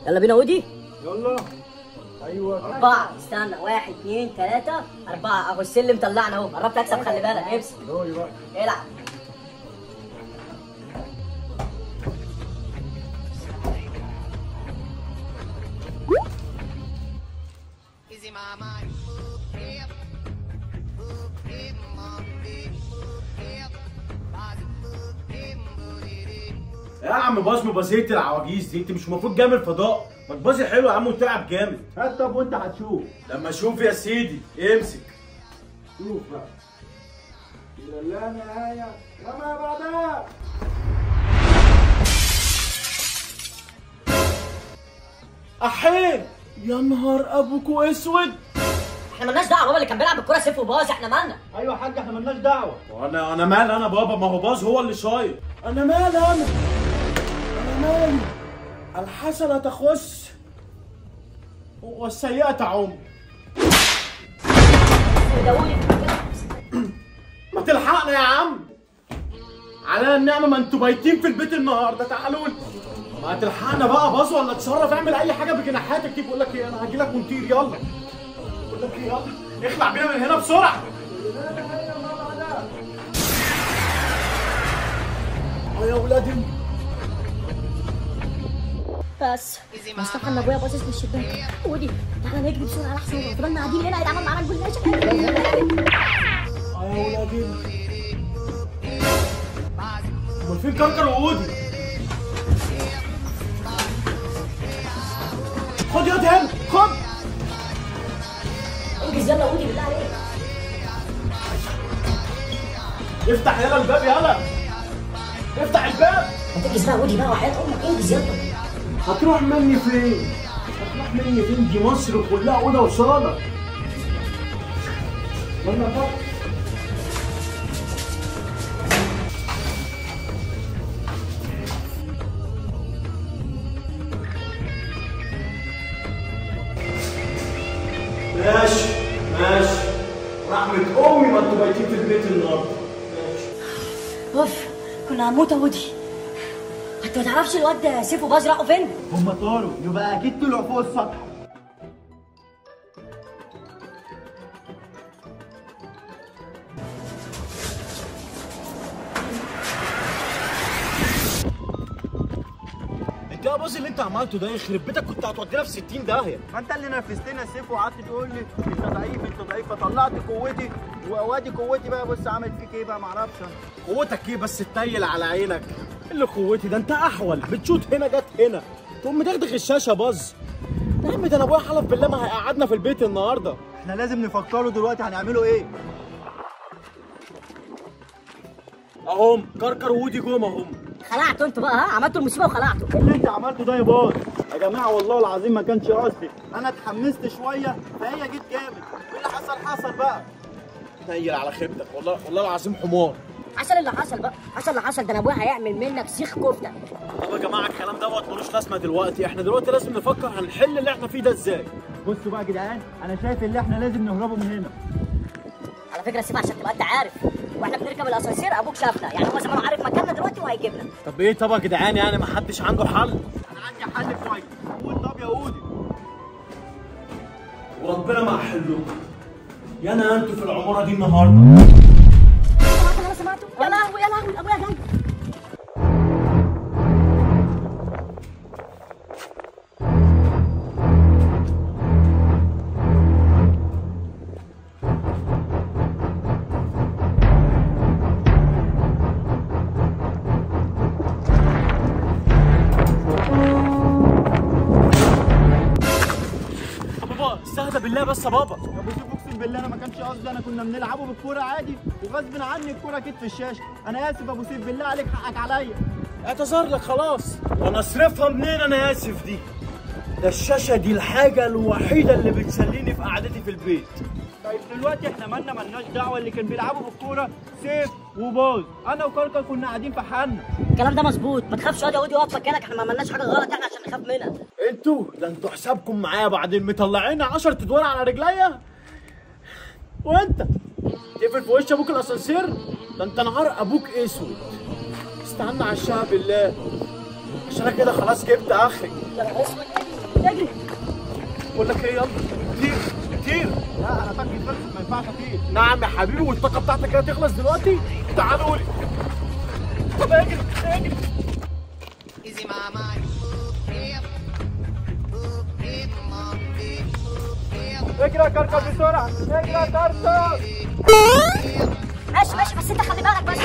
يلا بينا ودي يلا ايوه أربعة استنى واحد اتنين تلاتة أربعة أهو السلم طلعنا أهو قربت أكسب خلي بالك امسك روي بقى العب Easy my mind. Yep. Yep, mom, yep. يا عم باص مبازية العواجيز دي انت مش المفروض جامد فضاء ما تبازي حلو يا عم وتلعب جامد هات طب وانت هتشوف لما اشوف يا سيدي امسك شوف بقى الى لا نهايه وما بعدها احين يا نهار ابوكو اسود احنا مالناش دعوة بابا اللي كان بيلعب الكورة سيف وباص احنا مالنا ايوه يا حاج احنا مالناش دعوه وانا انا مال انا بابا ما هو باظ هو اللي شايط انا مال انا انا مالي الحسنه تخص والسيئه تعم داوود ما تلحقنا يا عم على النعمة ما انتوا بايتين في البيت النهارده تعالوا لي ما تلحقنا بقى باص ولا اتصرف اعمل اي حاجه بجناحاتك دي بقول لك ايه انا هاجي لك ونطير يلا بقول لك ايه يلا اخلع بينا من هنا بسرعه اه يا ولادي بس مصطفى ان ابويا باصص من الشباك ودي تعالى نجري بسرعة لحسن لو فضلنا قاعدين هنا هيتعمل معانا الجلاش اه يا ولادي امال فين كركر وودي خد يا هنا خد انجز يلا ودي بالله عليك افتح يلا الباب يلا افتح الباب هتنجز بقى ودي بقى وحياة امك انجز يلا هتروح مني فين؟ هتروح مني فين؟ دي مصر كلها أوضة وصالة. وأنا بقى ماشي ماشي رحمة أمي ما أنتوا بايتين في البيت النهارده. ماشي. اوف كنا هنموت يا ودي انت ما تعرفش الواد سيف وباص راحوا فين؟ هم طاروا يبقى اكيد طلعوا فوق السطح انت يا باظ اللي انت عملته ده يخرب بيتك كنت هتودينا في 60 داهيه ما انت اللي نرفزتنا سيف وقعدت تقول لي انت ضعيف انت ضعيف فطلعت قوتي وادي قوتي بقى بص عمل فيك ايه بقى معرفش انا قوتك ايه بس تنيل على عينك اللي قوتي ده انت احول بتشوت هنا جت هنا تقوم مدغدغ الشاشه باظ يا عم ده انا ابويا حلف بالله ما هيقعدنا في البيت النهارده احنا لازم نفكروا دلوقتي هنعملوا ايه اهم كركر وودي جم اهم خلعتوا انتوا بقى ها عملتوا المصيبه وخلعتوا ايه اللي انت عملته ده يا باص يا جماعه والله العظيم ما كانش قصدي انا اتحمست شويه فهي جيت جامد ايه اللي حصل حصل بقى نيل على خيبتك والله والله العظيم حمار حصل اللي حصل بقى حصل اللي حصل ده انا ابويا هيعمل منك سيخ كفته طب يا جماعه الكلام دوت ملوش لازمه دلوقتي احنا دلوقتي لازم نفكر هنحل اللي احنا فيه ده ازاي بصوا بقى يا جدعان انا شايف ان احنا لازم نهربوا من هنا على فكره سيب عشان تبقى انت عارف واحنا بنركب الاسانسير ابوك شافنا يعني هو زمانه عارف مكاننا دلوقتي وهيجيبنا طب ايه طب يا جدعان يعني ما حدش عنده حل انا عندي حل كويس قول طب يا اودي وربنا ما حلكم يا انا انتوا في العماره دي النهارده سمعتوا انا سمعتوا يا لهوي يا لهوي ابويا جاي بابا استهدى بالله بس يا بابا يا ابو سيف اقسم بالله انا ما كانش قصدي انا كنا بنلعبوا بالكوره عادي وغصب عني الكوره جت في الشاشه انا اسف يا ابو سيف بالله عليك حقك عليا اعتذر لك خلاص وانا اصرفها منين انا اسف دي ده الشاشه دي الحاجه الوحيده اللي بتسليني في قعدتي في البيت طيب دلوقتي احنا مالنا مالناش دعوه اللي كان بيلعبوا بالكوره سيف وباز انا وكركر كنا قاعدين في حالنا الكلام ده مظبوط ما تخافش يا ودي واقف مكانك احنا ما عملناش حاجه غلط احنا عشان نخاف منها انتوا ده انتوا حسابكم معايا بعدين مطلعين 10 ادوار على رجليا وانت تقفل في وش ابوك الاسانسير ده انت نهار ابوك اسود استنى على الشعب بالله عشان انا كده خلاص جبت اخري يا نهار اسود اجري بقول لك ايه يلا طير طير لا انا طاقتي خلصت ما ينفعش اطير نعم يا حبيبي والطاقه بتاعتك كده تخلص دلوقتي تعالوا لي طب اجري اجري Easy mama, yeah. Yeah, mom, yeah. اجري يا كركر بسرعه اجري يا كركر ماشي ماشي بس انت خلي بالك بس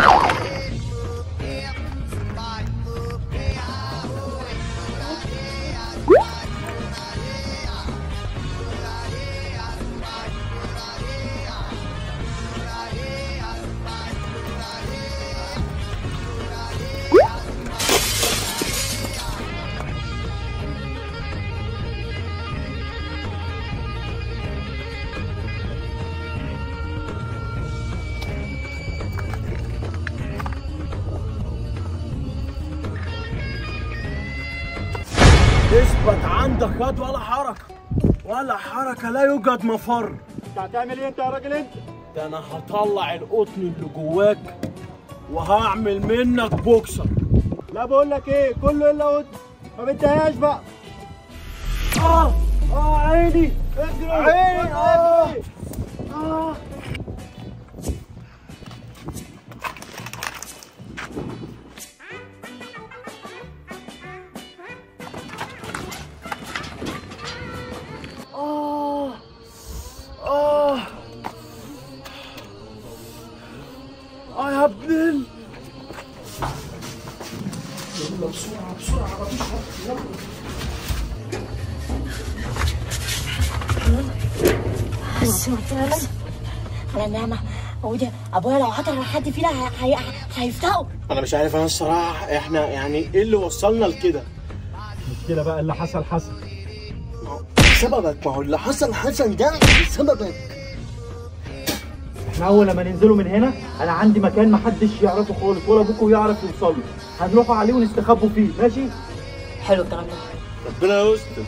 اثبت عندك يد ولا حركه ولا حركه لا يوجد مفر انت هتعمل ايه انت يا راجل انت ده انا هطلع القطن اللي جواك وهعمل منك بوكسر لا بقول لك ايه كله الا قط ما بديهاش بقى اه اه عيني اجري عين اه اجري اه آه آه آه يا ابن ال يلا بسرعة بسرعة مفيش وقت يلا بس بس على النعمة ودي ابويا لو عطر على حد فينا هي- هي- هيفتقوا انا مش عارف انا الصراحه احنا يعني ايه اللي وصلنا لكده كده بقى اللي حصل حصل سببك ما هو اللي حصل حصل ده سببك احنا اول لما ننزلوا من هنا انا عندي مكان محدش يعرفه خالص ولا ابوكوا يعرف يوصل له هنروحوا عليه ونستخبوا فيه ماشي حلو الكلام ده ربنا يستر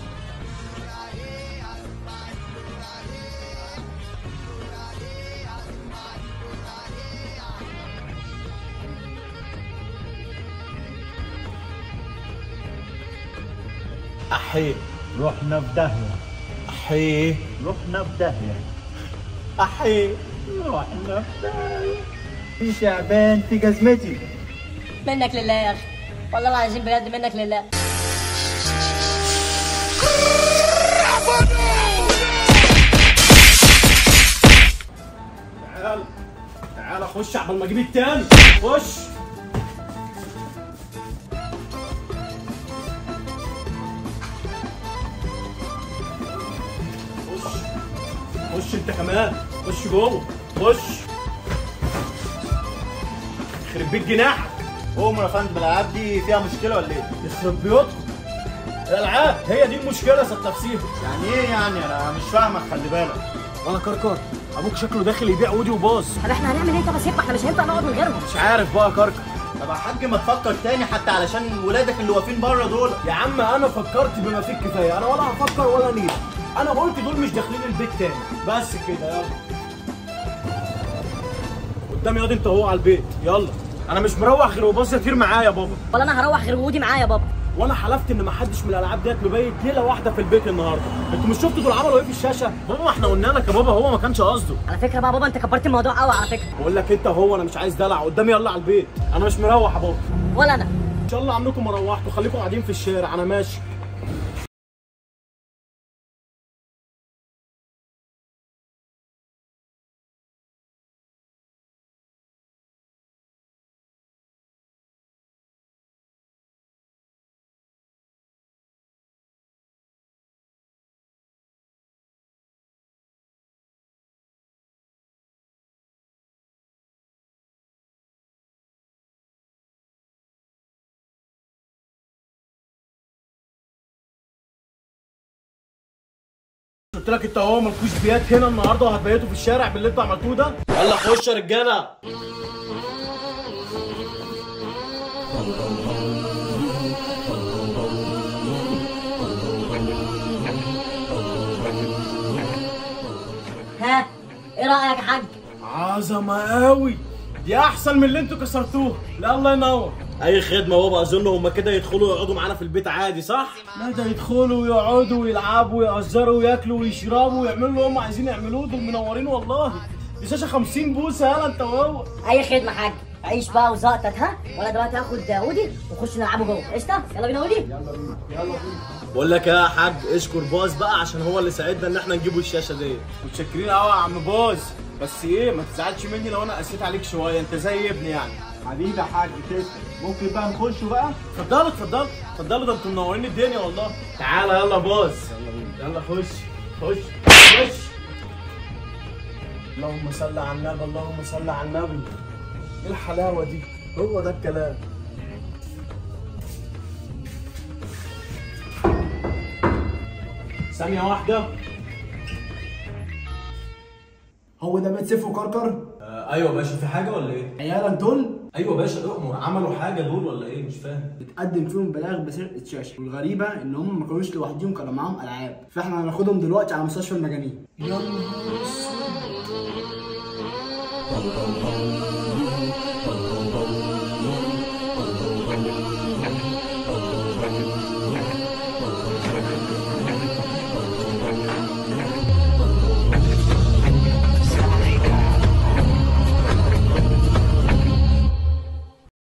احيه رحنا في داهيه احيه رحنا في داهيه احيه رحنا في داهيه في شعبان في جزمتي منك لله يا اخي والله العظيم بجد منك لله تعال تعال خش عبال ما اجيب التاني خش خش خش انت كمان خش جوه خش يخرب بيت جناحك قوم يا فندم الالعاب دي فيها مشكله ولا ايه؟ يخرب بيوتكم الالعاب هي دي المشكله ذات نفسها يعني ايه يعني انا مش فاهمك خلي بالك وانا كركر ابوك شكله داخل يبيع ودي وباص طب احنا هنعمل ايه طب يا احنا مش هينفع نقعد من غيرهم مش عارف بقى كركر طب يا حاج ما تفكر تاني حتى علشان ولادك اللي واقفين بره دول يا عم انا فكرت بما فيه الكفايه انا ولا هفكر ولا نيل انا قلت دول مش داخلين البيت تاني بس كده يلا قدامي ياض انت هو على البيت يلا انا مش مروح غير وباص يطير معايا يا بابا ولا انا هروح غير وجودي معايا يا بابا وانا حلفت ان محدش من الالعاب ديت مبيت ليله واحده في البيت النهارده انتوا مش شفتوا دول عملوا ايه في الشاشه بابا ما احنا قلنا لك يا بابا هو ما كانش قصده على فكره بقى بابا انت كبرت الموضوع قوي على فكره بقول لك انت هو انا مش عايز دلع قدامي يلا على البيت انا مش مروح يا بابا ولا انا ان شاء الله عنكم ما روحتوا خليكم قاعدين في الشارع انا ماشي قلت لك انت هو مالكوش بيات هنا النهارده وهتبيتوا في الشارع باللي انتوا عملتوه ده يلا خش يا رجاله ها ايه رايك يا حاج عظمه قوي دي احسن من اللي انتوا كسرتوه لا الله ينور اي خدمه بابا اظن هم كده يدخلوا يقعدوا معانا في البيت عادي صح لا ده يدخلوا ويقعدوا ويلعبوا ويهزروا وياكلوا ويشربوا ويعملوا اللي هم عايزين يعملوه دول منورين والله دي شاشه 50 بوصه يلا انت وهو اي خدمه حاج عيش بقى وزقطت ها وانا دلوقتي هاخد اودي ونخش نلعبه جوه قشطه يلا بينا اودي بقول لك يا حاج اشكر باز بقى عشان هو اللي ساعدنا ان احنا نجيبوا الشاشه دي متشكرين قوي يا عم باز بس ايه ما تزعلش مني لو انا قسيت عليك شويه انت زي ابني يعني حبيبي يا حاج تسلم ممكن بقى نخش بقى اتفضلوا اتفضلوا اتفضلوا ده انتوا منورين الدنيا والله تعالى يلا باص يلا خش خش خش اللهم صل على النبي اللهم صل على النبي ايه الحلاوه دي هو ده الكلام ثانية واحدة هو ده بيت سيف وكركر آه ايوه باشا في حاجة ولا ايه؟ عيالا دول ايوه باشا اؤمر عملوا حاجة دول ولا ايه مش فاهم اتقدم فيهم بلاغ بسرقه شاشه والغريبه ان هم ما كانوش لوحدهم كانوا معاهم العاب فاحنا هناخدهم دلوقتي على مستشفى المجانين يا نهار اسود